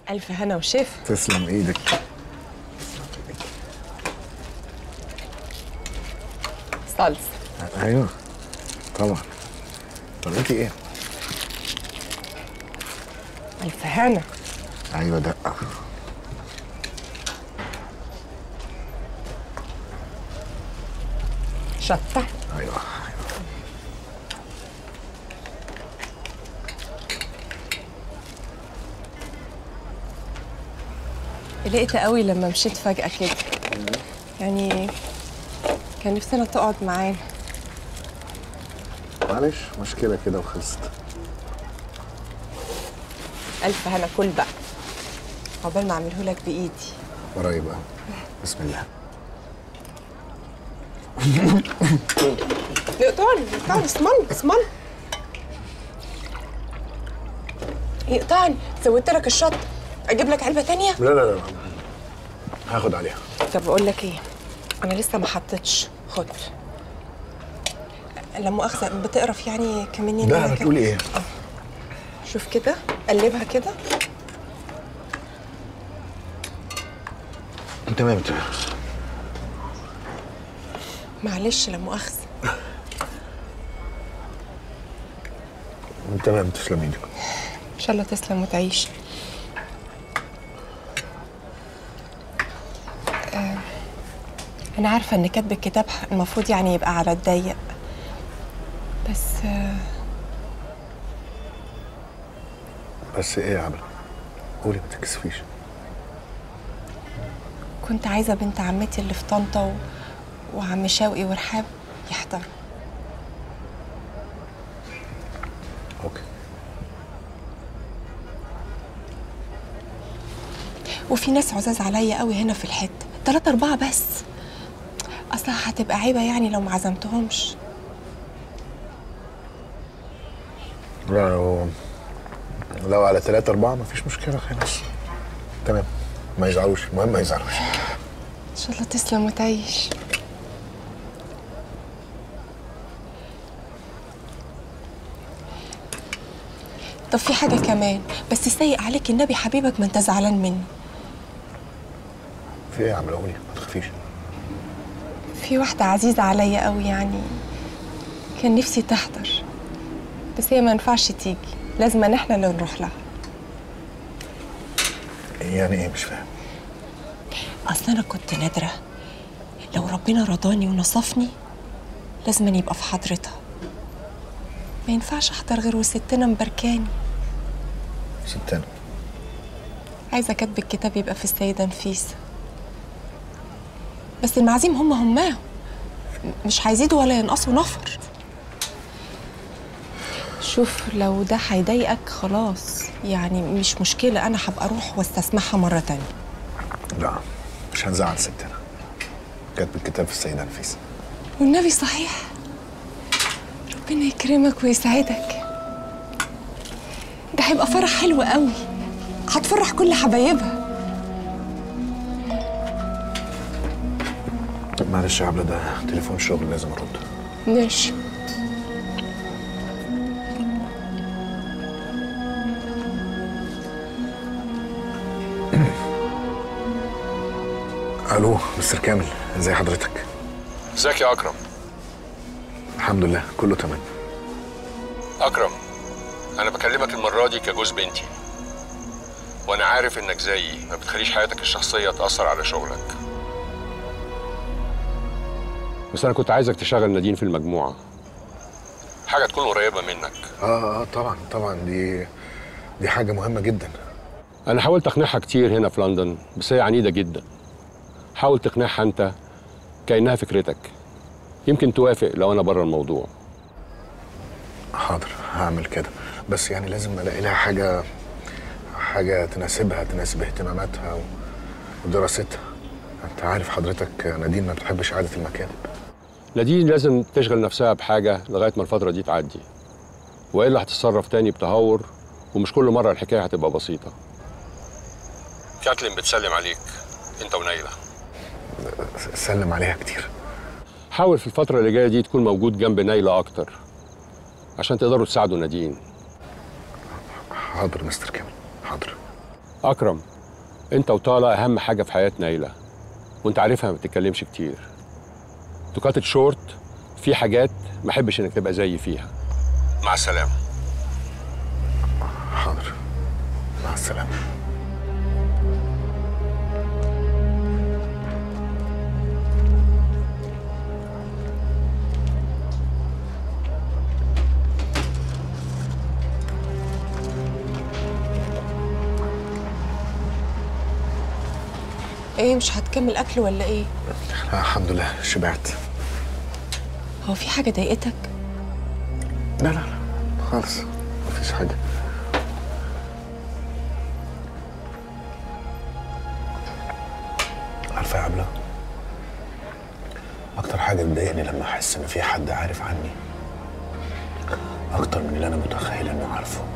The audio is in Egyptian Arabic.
الف هنا وشفا تسلم ايدك صلصه ايوه طبعا طب انت ايه؟ الف هنا ايوه دقه شطه ايوه قلقت قوي لما مشيت فجأة كده يعني كان نفسنا تقعد معانا معلش مشكله كده وخلصت ألف هنا كل بقى عقبال ما أعمله لك بإيدي ورايا بقى بسم الله يقطعني يقطعني اسمن اسمن يقطعني زودت لك الشط أجيب لك علبة تانية لا لا لا هاخد عليها طب أقول لك إيه أنا لسه ما حطيتش خد لا مؤاخذة بتقرف يعني كمان لا بتقولي ايه؟ شوف كده قلبها كده تمام تمام معلش لا مؤاخذة تمام تسلم ايدك إن شاء الله تسلم وتعيش آه، أنا عارفة إن كاتب الكتاب المفروض يعني يبقى على الضيق بس آه، بس ايه يا عبل قولي ما تكسفيش كنت عايزة بنت عمتي اللي في طنطا و... وعم شوقي ورحاب يحضروا اوكي وفي ناس عزاز عليا قوي هنا في الحتة تلاتة أربعة بس أصلها هتبقى عيبة يعني لو ما عزمتهمش لا لو لو على ثلاثة أربعة مفيش مشكلة خلاص تمام ما يزعلوش المهم ما يزعلوش إن شاء الله تسلم وتعيش طب في حاجة كمان بس سيء عليك النبي حبيبك ما انت زعلان مني في ايه يا عم قولي ما تخافيش في واحدة عزيزة عليا قوي يعني كان نفسي تحضر بس هي ما ينفعش تيجي لازم ان احنا اللي نروح لها يعني ايه مش فاهم اصل انا كنت نادرة لو ربنا رضاني ونصفني لازم أن يبقى في حضرتها ما ينفعش احضر غير وستنا مباركاني ستنا عايزة كاتب الكتاب يبقى في السيدة نفيسة بس المعازيم هم هماهم مش هيزيدوا ولا ينقصوا نفر شوف لو ده هيضايقك خلاص يعني مش مشكلة أنا هبقى أروح واستسمعها مرة تانية لا مش هنزعل ستنا كاتب الكتاب في السيدة نفيسة والنبي صحيح ربنا يكرمك ويسعدك ده هيبقى فرح حلو قوي هتفرح كل حبايبها طب معلش يا عبلة ده تليفون شغل لازم ارد ماشي الو مستر كامل ازي حضرتك ازيك يا اكرم الحمد لله كله تمام اكرم انا بكلمك المره دي كجوز بنتي وانا عارف انك زيي ما بتخليش حياتك الشخصيه تاثر على شغلك بس انا كنت عايزك تشغل نادين في المجموعه حاجه تكون قريبه منك اه اه طبعا طبعا دي دي حاجة مهمة جدا انا حاولت اقنعها كتير هنا في لندن بس هي عنيده جدا حاول تقنعها انت كانها فكرتك يمكن توافق لو انا بره الموضوع حاضر هعمل كده بس يعني لازم الاقي لها حاجة حاجة تناسبها تناسب اهتماماتها و- ودراستها انت عارف حضرتك نادين ما بتحبش قعدة المكاتب نادين لازم تشغل نفسها بحاجه لغايه ما الفتره دي تعدي والا هتتصرف تاني بتهور ومش كل مره الحكايه هتبقى بسيطه كاتلين بتسلم عليك انت ونايله سلم عليها كتير حاول في الفتره اللي جايه دي تكون موجود جنب نايله اكتر عشان تقدروا تساعدوا نادين حاضر مستر كامل حاضر اكرم انت وطالع اهم حاجه في حياه نايله وانت عارفها ما بتتكلمش كتير تقاتل شورت في حاجات ما احبش انك تبقى زيي فيها مع السلامه حاضر مع السلامه ايه مش هتكمل اكل ولا ايه لا الحمد لله شبعت هو في حاجه ضايقتك لا لا لا خالص مفيش حاجه عارفه يا عبله اكتر حاجه بتضايقني لما احس ان في حد عارف عني اكتر من اللي انا متخيل انه عارفه